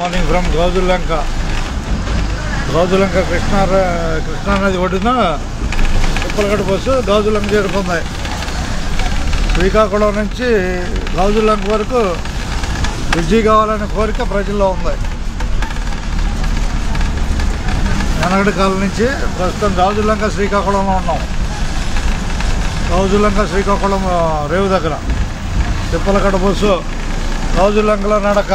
Morning from Gaujulanka Gaujulanka Krishna కృష్ణానది ఒడ్డున తిప్పలగడ్డ bus గౌజులంక చేరుకుంది శ్రీకాకుళం నుంచి గౌజులంక వరకు బ్రిడ్జి కావాలనే కోరిక ప్రజల్లో ఉంది వెనకటి కాలం నుంచి ప్రస్తుతం గాజులంక శ్రీకాకుళంలో ఉన్నాం గాజులంక శ్రీకాకుళం ఆ, రేవు దగ్గర తిప్పలగడ్డ బస్సు గాజులంకలో నడక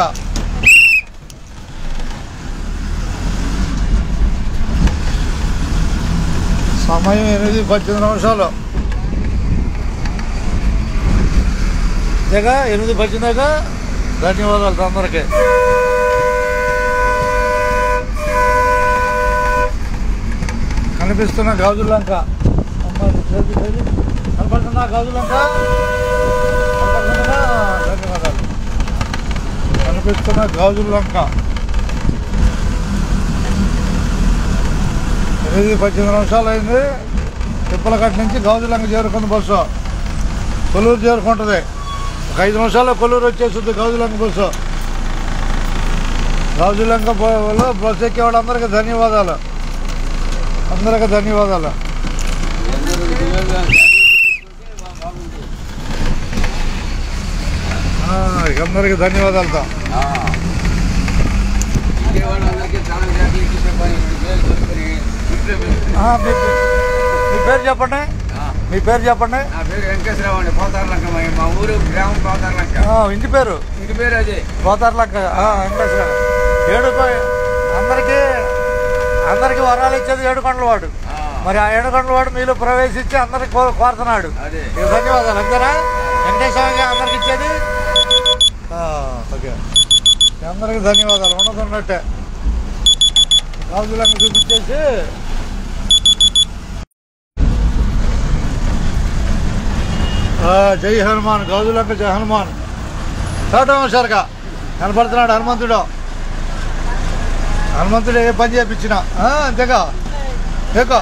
సమయం ఎనిమిది పద్దెనిమిది నిమిషాలు జగ ఎనిమిది పద్దెనిమిదిగా ధన్యవాదాలు అందరికీ కనిపిస్తున్న గాజులంక అమ్మ, చేతి, చేతి. కనపడుతుందా గాజులంక కనపడుతుందా? ధన్యవాదాలు కనిపిస్తున్న గాజులంక ఎనిమిది పద్దెనిమిది నిమిషాలు అయింది తిప్పలకట్ట నుంచి గాజులంక చేరుకున్న బస్సు కొల్లూరు చేరుకుంటుంది ఒక ఐదు నిమిషాల్లో కొల్లూరు వచ్చేస్తుంది గాజులంక బస్సు గాజులంక బ- బస్సు ఎక్కే వాళ్ళందరికీ ధన్యవాదాలు అందరికీ ధన్యవాదాలు ఆ, ఇక అందరికీ ధన్యవాదాలతో విజయవాడకి చాలా జాతీయ చెప్పాలి పేరు దొరుకుని ఆ, మీ మీ పేరు చెప్పండి మీ పేరు చెప్పండి నా పేరు వెంకటేశ్వరరావు అండి పోతార్లంక మా- మా ఊరు గ్రామం పోతార్లంక ఆ, ఇంటి పేరు ఇంటి పేరు అదే గోదావరిలంక వెంకటేశ్వర ఏడుకో అందరికీ అందరికీ వరాలు ఇచ్చేది ఏడుకొండల వాడు ఆ, మరి ఆ ఏడుకొండల వాడు మీలో ప్రవేశించి అందరికి కో- కోరుతున్నాడు అదే ఇక ధన్యవాదాలు అంతేనా వెంకటేశ్వర అందరికి ఇచ్చేది ఆ, ఓకే అందరికి ధన్యవాదాలు ఉన్నది ఉన్నట్టే గాజులంక చూపించేసి ఆ, జై హనుమాన్ గాజులంక జై హనుమాన్ చూడటం సరిగా కనపడుతున్నాడు హనుమంతుడు హనుమంతుడు ఏ పని చేయించిన అంతేగా ఏకో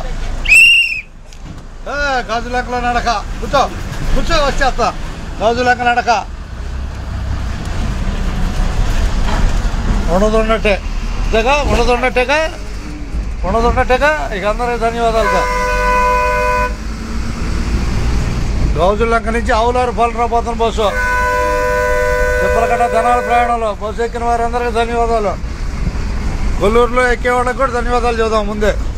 ఏ, గాజులంకలో నడక కూర్చో కూర్చో వచ్చేస్తా గాజులంక నడక ఉండదు ఉన్నట్టే అంతేగా ఉండదు ఉన్నట్టేగా ఉండదు ఉన్నట్టేగా ఇక అందరికి ధన్యవాదాలుగా గాజులంక నుంచి ఆవులారు పలరాబోతున్న బస్సు తిప్పలకట్ట ధనాల ప్రయాణంలో బస్సు ఎక్కిన వారందరికీ ధన్యవాదాలు కొల్లూరులో ఎక్కే వాళ్ళకి కూడా ధన్యవాదాలు చెబుదాం ముందే